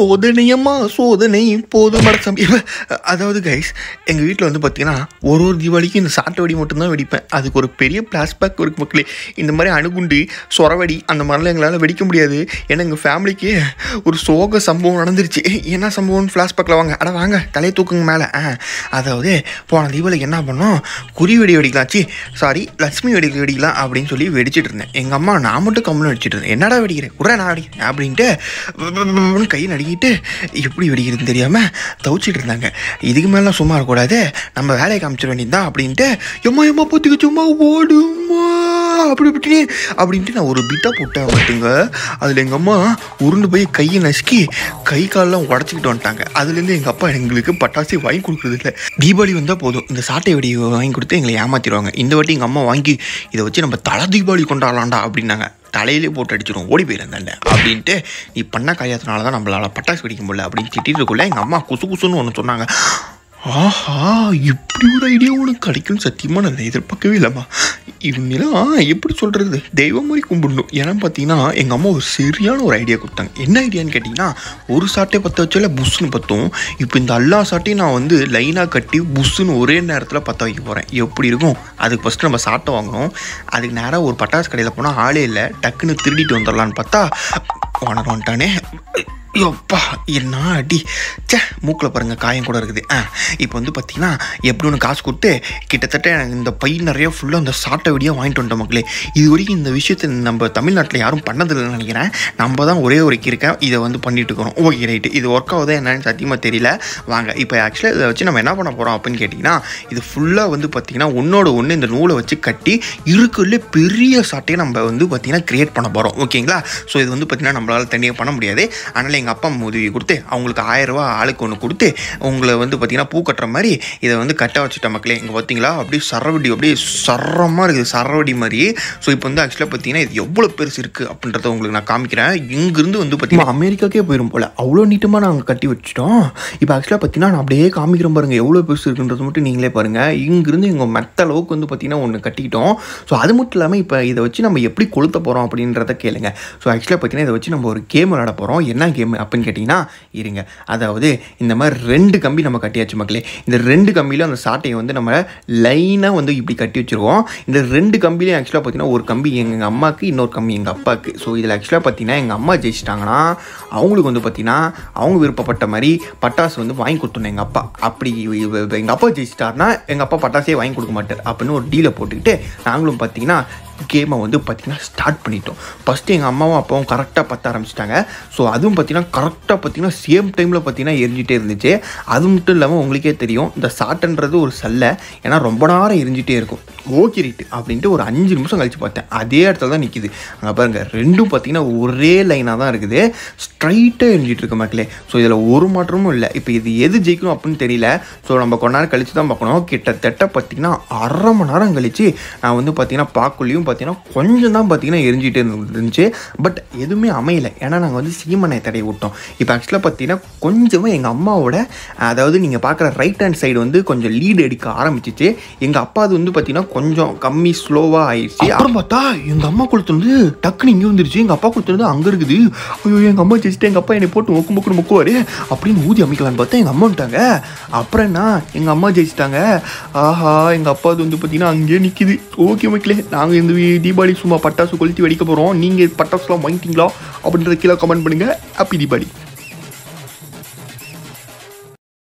சோதனையம்மா சோதனை போதும் மடசம் அதாவது கைஸ் எங்கள் வீட்டில் வந்து பார்த்தீங்கன்னா ஒரு ஒரு தீபாவளிக்கு இந்த சாட்டை வெடி மட்டும்தான் வெடிப்பேன் அதுக்கு ஒரு பெரிய பிளாஸ்பேக் இருக்கு மக்களே இந்த மாதிரி அணுகுண்டு சொரவடி அந்த மாதிரிலாம் எங்களால் வெடிக்க முடியாது ஏன்னா எங்கள் ஃபேமிலிக்கு ஒரு சோக சம்பவம் நடந்துருச்சு என்ன சம்பவம்னு ஃப்ளாஷ்பேக்கில் வாங்க அட வாங்க தலையை தூக்குங்க மேலே ஆ அதாவது போன தீபாவளிக்கு என்ன பண்ணோம் குறி வெடி வெடிக்கலாச்சு சாரி லட்சுமி வெடி வெடிக்கலாம் அப்படின்னு சொல்லி வெடிச்சிட்டு இருந்தேன் எங்கள் அம்மா நான் மட்டும் கம்முன்னு வெடிச்சிட்டு இருந்தேன் என்னடா வெடிக்கிறேன் உடனே நான் வெடிக்கிறேன் அப்படின்ட்டு கை நடுக்கிட்டு எப்படி வெடிக்கிறதுன்னு தெரியாமல் தவிச்சிட்டு இருந்தாங்க இதுக்கு மேலாம் சும்மா இருக்கக்கூடாது நம்ம வேலையை காமிச்சிட வேண்டியதுதான் அப்படின்ட்டு எம்மா எம்மா பொத்துக்கு சும்மா ஓடுமா அப்படி இப்படி அப்படின்ட்டு நான் ஒரு பிட்டா போட்டேன் பார்த்துங்க அதில் எங்கள் அம்மா உருண்டு போய் கையை நசுக்கி கை காலெல்லாம் உடச்சிக்கிட்டு வந்துட்டாங்க அதுலேருந்து எங்கள் அப்பா எங்களுக்கு பட்டாசு வாங்கி கொடுக்குறது இல்லை தீபாவளி வந்தால் போதும் இந்த சாட்டை வெடி வாங்கி கொடுத்து எங்களை ஏமாத்திடுவாங்க இந்த வாட்டி எங்கள் அம்மா வாங்கி இதை வச்சு நம்ம தலை தீபாவளி கொண்டாடலாம்டா அப்படின்னாங்க தலையிலே போட்டு அடிச்சிடும் ஓடி போயிருந்தாண்ட அப்படின்ட்டு நீ பண்ண காரியத்தினால தான் நம்மளால் பட்டாசு வெடிக்க முடியல அப்படின்னு திட்டிட்டு இருக்குள்ள எங்கள் அம்மா குசு குசுன்னு ஒன்று சொன்னாங்க ஆஹா இப்படி ஒரு ஐடியா உனக்கு கிடைக்கும்னு சத்தியமாக நான் எதிர்பார்க்கவே இல்லைம்மா இவங்கெல்லாம் எப்படி சொல்கிறது தெய்வம் மாதிரி கும்பிடணும் ஏன்னா பார்த்தீங்கன்னா எங்கள் அம்மா ஒரு சரியான ஒரு ஐடியா கொடுத்தாங்க என்ன ஐடியான்னு கேட்டிங்கன்னா ஒரு சாட்டை பற்ற வச்சால புஷ்ஷுன்னு பற்றும் இப்போ இந்த எல்லா சாட்டையும் நான் வந்து லைனாக கட்டி புஷ்ஷுன்னு ஒரே நேரத்தில் பற்ற வைக்க போகிறேன் எப்படி இருக்கும் அதுக்கு ஃபஸ்ட்டு நம்ம சாட்டை வாங்கணும் அதுக்கு நேராக ஒரு பட்டாசு கடையில் போனால் ஆளே இல்லை டக்குன்னு திருடிட்டு வந்துடலான்னு பார்த்தா ஓனர் வந்துட்டானே யோப்பா என்ன அடி சே மூக்கில் பாருங்கள் காயம் கூட இருக்குது ஆ இப்போ வந்து பார்த்தீங்கன்னா எப்படி ஒன்று காசு கொடுத்து கிட்டத்தட்ட இந்த பை நிறைய ஃபுல்லாக அந்த சாட்டை வெடியாக வாங்கிட்டு வந்துட்டோம் மக்களே இது வரைக்கும் இந்த விஷயத்தை நம்ம தமிழ்நாட்டில் யாரும் பண்ணதில்லைன்னு நினைக்கிறேன் நம்ம தான் ஒரே ஒரு இருக்கேன் இதை வந்து பண்ணிட்டு இருக்கிறோம் ஓகே ரைட்டு இது ஒர்க் ஆகுதா என்னன்னு சத்தியமாக தெரியல வாங்க இப்போ ஆக்சுவலாக இதை வச்சு நம்ம என்ன பண்ண போகிறோம் அப்படின்னு கேட்டிங்கன்னா இது ஃபுல்லாக வந்து பார்த்திங்கன்னா ஒன்றோட ஒன்று இந்த நூலை வச்சு கட்டி இருக்குள்ள பெரிய சாட்டையை நம்ம வந்து பார்த்திங்கன்னா க்ரியேட் பண்ண போகிறோம் ஓகேங்களா ஸோ இது வந்து பார்த்திங்கன்னா நம்மளால் தனியாக பண்ண முடியாது அதனால் எங்கள் அப்பா அம்மா உதவி கொடுத்து அவங்களுக்கு ஆயிரரூவா ஆளுக்கு ஒன்று கொடுத்து உங்களை வந்து பார்த்திங்கன்னா பூ கட்டுற மாதிரி இதை வந்து கட்ட வச்சுட்ட மக்களே இங்கே பார்த்தீங்களா அப்படியே சரவடி அப்படியே சரமாக இருக்குது சரவடி மாதிரி ஸோ இப்போ வந்து ஆக்சுவலாக பார்த்தீங்கன்னா இது எவ்வளோ பெருசு இருக்குது அப்படின்றத உங்களுக்கு நான் காமிக்கிறேன் இங்கேருந்து வந்து பார்த்தீங்கன்னா அமெரிக்காக்கே போயிடும் போல் அவ்வளோ நீட்டமாக நாங்கள் கட்டி வச்சிட்டோம் இப்போ ஆக்சுவலாக பார்த்தீங்கன்னா நான் அப்படியே காமிக்கிறேன் பாருங்கள் எவ்வளோ பெருசு இருக்குன்றது மட்டும் நீங்களே பாருங்கள் இங்கேருந்து எங்கள் மெத்த அளவுக்கு வந்து பார்த்தீங்கன்னா ஒன்று கட்டிக்கிட்டோம் ஸோ அது மட்டும் இல்லாமல் இப்போ இதை வச்சு நம்ம எப்படி கொளுத்த போகிறோம் அப்படின்றத கேளுங்க ஸோ ஆக்சுவலாக பார்த்தீங்கன்னா இதை வச்சு நம்ம ஒரு கேம் விளாட போகிறோம் என்ன கேம் அப்படின்னு கேட்டிங்கன்னா இருங்க அதாவது இந்த மாதிரி ரெண்டு கம்பி நம்ம கட்டியாச்சு மக்களே இந்த ரெண்டு கம்பியிலும் அந்த சாட்டையை வந்து நம்ம லைனாக வந்து இப்படி கட்டி வச்சுருவோம் இந்த ரெண்டு கம்பிலையும் ஆக்சுவலாக பார்த்தீங்கன்னா ஒரு கம்பி எங்கள் அம்மாவுக்கு இன்னொரு கம்பி எங்கள் அப்பாவுக்கு ஸோ இதில் ஆக்சுவலாக பார்த்தீங்கன்னா எங்கள் அம்மா ஜெயிச்சிட்டாங்கன்னா அவங்களுக்கு வந்து பார்த்தீங்கன்னா அவங்க விருப்பப்பட்ட மாதிரி பட்டாசு வந்து வாங்கி கொடுத்துடணும் எங்கள் அப்பா அப்படி எங்கள் அப்பா ஜெயிச்சிட்டாருன்னா எங்கள் அப்பா பட்டாசே வாங்கி கொடுக்க மாட்டார் அப்படின்னு ஒரு டீலை போட்டுக்கிட்டு நாங்களும் பார்த்தீங்கன்னா கேமை வந்து பார்த்திங்கன்னா ஸ்டார்ட் பண்ணிட்டோம் ஃபஸ்ட்டு எங்கள் அம்மாவும் அப்பாவும் கரெக்டாக பற்ற ஆரம்பிச்சிட்டாங்க ஸோ அதுவும் பார்த்திங்கன்னா கரெக்டாக பார்த்திங்கன்னா சேம் டைமில் பார்த்திங்கன்னா எரிஞ்சிட்டே இருந்துச்சு அது மட்டும் இல்லாமல் உங்களுக்கே தெரியும் இந்த சாட்டன்றது ஒரு சல்லை ஏன்னா ரொம்ப நேரம் எரிஞ்சிட்டே இருக்கும் ஓகே ரைட்டு அப்படின்ட்டு ஒரு அஞ்சு நிமிஷம் கழிச்சு பார்த்தேன் அதே இடத்துல தான் நிற்கிது அங்கே பாருங்கள் ரெண்டும் பார்த்திங்கன்னா ஒரே லைனாக தான் இருக்குது ஸ்ட்ரைட்டாக எரிஞ்சிட்டு இருக்கு மக்களே ஸோ இதில் ஒரு மாற்றமும் இல்லை இப்போ இது எது ஜெயிக்கணும் அப்படின்னு தெரியல ஸோ நம்ம கொஞ்ச நேரம் கழிச்சு தான் பார்க்கணும் கிட்டத்தட்ட பார்த்திங்கன்னா அரை மணி நேரம் கழிச்சு நான் வந்து பார்த்திங்கன்னா பார்க்கலையும் பார்த்தீங்கன்னா கொஞ்சம் தான் பார்த்தீங்கன்னா எரிஞ்சிட்டு இருந்துச்சு பட் எதுவுமே அமையலை ஏன்னா நாங்கள் வந்து சீமனை தடை விட்டோம் இப்போ ஆக்சுவலாக பார்த்தீங்கன்னா கொஞ்சமாக எங்கள் அம்மாவோட அதாவது நீங்கள் பார்க்குற ரைட் ஹேண்ட் சைடு வந்து கொஞ்சம் லீடு எடுக்க ஆரம்பிச்சிச்சு எங்கள் அப்பா அது வந்து பார்த்தீங்கன்னா கொஞ்சம் கம்மி ஸ்லோவாக ஆயிடுச்சு அப்புறம் பார்த்தா எங்கள் அம்மா கொடுத்து வந்து டக்குன்னு இங்கே வந்துருச்சு எங்கள் அப்பா கொடுத்து வந்து அங்கே இருக்குது ஐயோ எங்கள் அம்மா ஜெயிச்சிட்டு எங்கள் அப்பா என்னை போட்டு மொக்கு மொக்கு மொக்குவார் அப்படின்னு ஊதி அமைக்கலான்னு பார்த்தா எங்கள் அம்மா வந்துட்டாங்க அப்புறம் என்ன எங்கள் அம்மா ஜெயிச்சிட்டாங்க ஆஹா எங்கள் அப்பா அது வந்து பார்த்தீங்கன்னா அங்கேயே நிற்கிது ஓகே மக்களே நாங்கள் இந்த வீ- தீபாவளி சும்மா பட்டாசு கொளுத்தி வெடிக்க போகிறோம் நீங்கள் பட்டாசுலாம் வாங்கிட்டீங்களா அப்படின்றத கீழே கமெண்ட் பண்ணுங்கள் ஹாப்பி தீபாவளி